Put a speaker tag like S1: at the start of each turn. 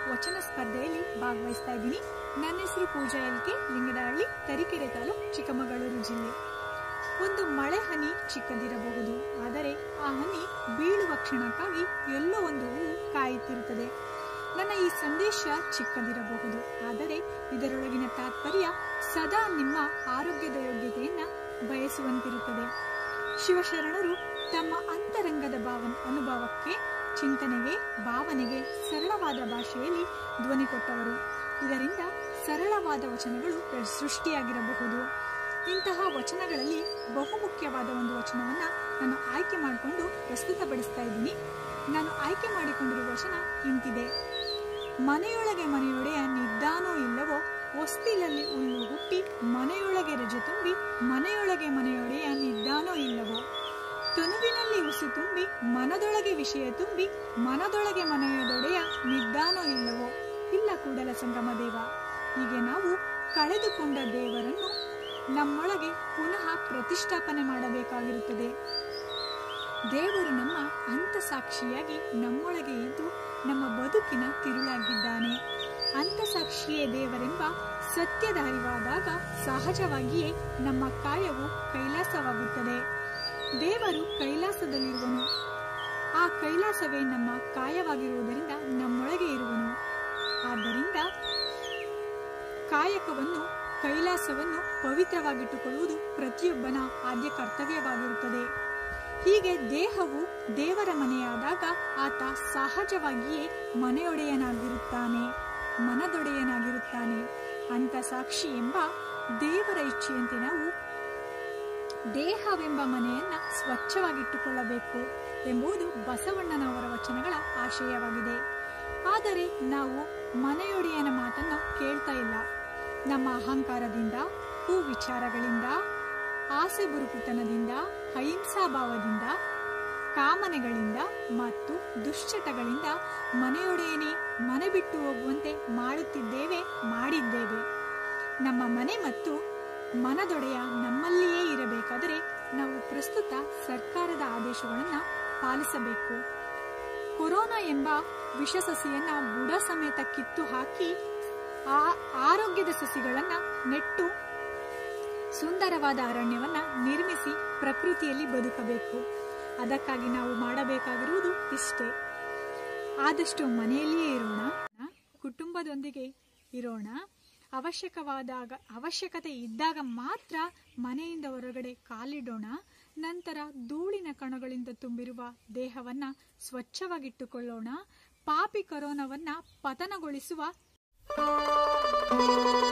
S1: ವಚನ ಸ್ಪರ್ಧೆಯಲ್ಲಿ ಭಾಗವಹಿಸ್ತಾ ಇದ್ದೀನಿ ನನ್ನ ಹೆಸರು ಪೂಜಾ ಎಲ್ಕೆ ಲಿಂಗದಹಳ್ಳಿ ತರೀಕೆರೆ ತಾಲೂಕು ಚಿಕ್ಕಮಗಳೂರು ಜಿಲ್ಲೆ ಒಂದು ಮಳೆ ಹನಿ ಚಿಕ್ಕದಿರಬಹುದು ಆದರೆ ಆ ಹನಿ ಬೀಳುವ ಕ್ಷಣಕ್ಕಾಗಿ ಎಲ್ಲೋ ಒಂದು ಹೂವು ಕಾಯುತ್ತಿರುತ್ತದೆ ನನ್ನ ಈ ಸಂದೇಶ ಚಿಕ್ಕದಿರಬಹುದು ಆದರೆ ಇದರೊಳಗಿನ ತಾತ್ಪರ್ಯ ಸದಾ ನಿಮ್ಮ ಆರೋಗ್ಯದ ಯೋಗ್ಯತೆಯನ್ನ ಬಯಸುವಂತಿರುತ್ತದೆ ಶಿವಶರಣರು ತಮ್ಮ ಅಂತರಂಗದ ಭಾವನ ಅನುಭವಕ್ಕೆ ಚಿಂತನೆಗೆ ಭಾವನೆಗೆ ಸರಳವಾದ ಭಾಷೆಯಲ್ಲಿ ಧ್ವನಿ ಕೊಟ್ಟವರು ಇದರಿಂದ ಸರಳವಾದ ವಚನಗಳು ಸೃಷ್ಟಿಯಾಗಿರಬಹುದು ಇಂತಹ ವಚನಗಳಲ್ಲಿ ಬಹುಮುಖ್ಯವಾದ ಒಂದು ವಚನವನ್ನ ನಾನು ಆಯ್ಕೆ ಮಾಡಿಕೊಂಡು ಪ್ರಸ್ತುತಪಡಿಸ್ತಾ ಇದ್ದೀನಿ ನಾನು ಆಯ್ಕೆ ಮಾಡಿಕೊಂಡಿರುವ ವಚನ ಇಂತಿದೆ ಮನೆಯೊಳಗೆ ಮನೆಯೊಡೆಯ ನಿದ್ದಾನೋ ಇಲ್ಲವೋ ಹೊಸ್ತಿಲಲ್ಲಿ ಹುಲ್ಲು ಹುಟ್ಟಿ ಮನೆಯೊಳಗೆ ರಜೆ ತುಂಬಿ ಮನೆಯೊಳಗೆ ಮನೆಯೊಡೆಯ ನಿದ್ದಾನೋ ಇಲ್ಲವೋ ತನುವಿನಲ್ಲಿ ಉಸು ತುಂಬಿ ಮನದೊಳಗೆ ವಿಷಯ ತುಂಬಿ ಮನದೊಳಗೆ ಮನೆಯದೊಡೆಯ ನಿದ್ದಾನೋ ಇಲ್ಲವೋ ಇಲ್ಲ ಕೂಡಲ ಸಂಗಮ ದೇವ ಹೀಗೆ ನಾವು ಕಳೆದುಕೊಂಡ ದೇವರನ್ನು ನಮ್ಮೊಳಗೆ ಪುನಃ ಪ್ರತಿಷ್ಠಾಪನೆ ಮಾಡಬೇಕಾಗಿರುತ್ತದೆ ದೇವರು ನಮ್ಮ ಅಂತಸಾಕ್ಷಿಯಾಗಿ ನಮ್ಮೊಳಗೆ ಇದ್ದು ನಮ್ಮ ಬದುಕಿನ ತಿರುಳಾಗಿದ್ದಾನೆ ಅಂತಸಾಕ್ಷಿಯೇ ದೇವರೆಂಬ ಸತ್ಯದ ಅರಿವಾದಾಗ ಸಹಜವಾಗಿಯೇ ನಮ್ಮ ಕಾಯವು ಕೈಲಾಸವಾಗುತ್ತದೆ ದೇವರು ಕೈಲಾಸದಲ್ಲಿರುವನು ಆ ಕೈಲಾಸವೇ ನಮ್ಮ ಕಾಯವಾಗಿರುವುದರಿಂದ ನಮ್ಮೊಳಗೆ ಇರುವನು ಆದ್ದರಿಂದ ಕಾಯಕವನ್ನು ಕೈಲಾಸವನ್ನು ಪವಿತ್ರವಾಗಿಟ್ಟುಕೊಳ್ಳುವುದು ಪ್ರತಿಯೊಬ್ಬನ ಆದ್ಯ ಕರ್ತವ್ಯವಾಗಿರುತ್ತದೆ ಹೀಗೆ ದೇಹವು ದೇವರ ಮನೆಯಾದಾಗ ಆತ ಸಹಜವಾಗಿಯೇ ಮನೆಯೊಡೆಯನಾಗಿರುತ್ತಾನೆ ಮನದೊಡೆಯನಾಗಿರುತ್ತಾನೆ ಅಂತ ಸಾಕ್ಷಿ ಎಂಬ ದೇವರ ಇಚ್ಛೆಯಂತೆ ನಾವು ದೇಹವೆಂಬ ಮನೆಯನ್ನ ಸ್ವಚ್ಛವಾಗಿಟ್ಟುಕೊಳ್ಳಬೇಕು ಎಂಬುದು ಬಸವಣ್ಣನವರ ವಚನಗಳ ಆಶಯವಾಗಿದೆ ಆದರೆ ನಾವು ಮನೆಯೊಡೆಯನ ಮಾತನ್ನು ಕೇಳ್ತಾ ಇಲ್ಲ ನಮ್ಮ ಅಹಂಕಾರದಿಂದ ಹೂ ವಿಚಾರಗಳಿಂದ ಆಸೆ ಬುರುಕುತನದಿಂದ ಅಹಿಂಸಾ ಭಾವದಿಂದ ಕಾಮನೆಗಳಿಂದ ಮತ್ತು ದುಶ್ಚಟಗಳಿಂದ ಮನೆಯೊಡೆಯನೇ ಮನೆ ಬಿಟ್ಟು ಹೋಗುವಂತೆ ಮಾಡುತ್ತಿದ್ದೇವೆ ಮಾಡಿದ್ದೇವೆ ನಮ್ಮ ಮನೆ ಮತ್ತು ಮನದೊಡೆಯ ನಮ್ಮಲ್ಲಿಯೇ ಇರಬೇಕಾದರೆ ನಾವು ಪ್ರಸ್ತುತ ಸರ್ಕಾರದ ಆದೇಶಗಳನ್ನು ಪಾಲಿಸಬೇಕು ಕೊರೋನಾ ಎಂಬ ವಿಷಸಸಿಯನ್ನ ಬುಡ ಸಮೇತ ಕಿತ್ತು ಹಾಕಿ ಆ ಆರೋಗ್ಯದ ಸಸಿಗಳನ್ನ ನೆಟ್ಟು ಸುಂದರವಾದ ಅರಣ್ಯವನ್ನ ನಿರ್ಮಿಸಿ ಪ್ರಕೃತಿಯಲ್ಲಿ ಬದುಕಬೇಕು ಅದಕ್ಕಾಗಿ ನಾವು ಮಾಡಬೇಕಾಗಿರುವುದು ಇಷ್ಟೇ ಆದಷ್ಟು ಮನೆಯಲ್ಲಿಯೇ ಇರೋಣ ಕುಟುಂಬದೊಂದಿಗೆ ಇರೋಣ ಅವಶ್ಯಕವಾದಾಗ ಅವಶ್ಯಕತೆ ಇದ್ದಾಗ ಮಾತ್ರ ಮನೆಯಿಂದ ಹೊರಗಡೆ ಕಾಲಿಡೋಣ ನಂತರ ಧೂಳಿನ ಕಣಗಳಿಂದ ತುಂಬಿರುವ ದೇಹವನ್ನ ಸ್ವಚ್ಛವಾಗಿಟ್ಟುಕೊಳ್ಳೋಣ ಪಾಪಿ ಕರೋನವನ್ನ ಪತನಗೊಳಿಸುವ